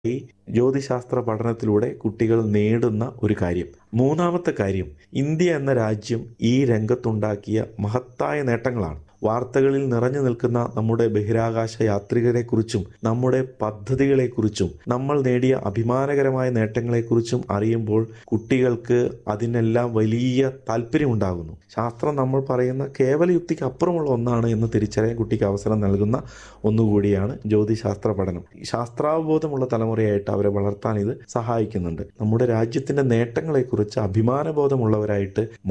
ഈ ജ്യോതിശാസ്ത്ര പഠനത്തിലൂടെ കുട്ടികൾ നേടുന്ന ഒരു കാര്യം മൂന്നാമത്തെ കാര്യം ഇന്ത്യ എന്ന രാജ്യം ഈ രംഗത്തുണ്ടാക്കിയ മഹത്തായ നേട്ടങ്ങളാണ് വാർത്തകളിൽ നിറഞ്ഞു നിൽക്കുന്ന നമ്മുടെ ബഹിരാകാശ യാത്രികരെക്കുറിച്ചും നമ്മുടെ പദ്ധതികളെക്കുറിച്ചും നമ്മൾ നേടിയ അഭിമാനകരമായ നേട്ടങ്ങളെക്കുറിച്ചും അറിയുമ്പോൾ കുട്ടികൾക്ക് അതിനെല്ലാം വലിയ താല്പര്യമുണ്ടാകുന്നു ശാസ്ത്രം നമ്മൾ പറയുന്ന കേവല യുക്തിക്ക് അപ്പുറമുള്ള ഒന്നാണ് എന്ന് തിരിച്ചറിയാൻ കുട്ടിക്ക് അവസരം നൽകുന്ന ഒന്നുകൂടിയാണ് ജ്യോതിശാസ്ത്ര പഠനം ശാസ്ത്രാവബോധമുള്ള തലമുറയായിട്ട് അവരെ വളർത്താൻ ഇത് സഹായിക്കുന്നുണ്ട് നമ്മുടെ രാജ്യത്തിന്റെ നേട്ടങ്ങളെക്കുറിച്ച് അഭിമാനബോധമുള്ളവരായിട്ട്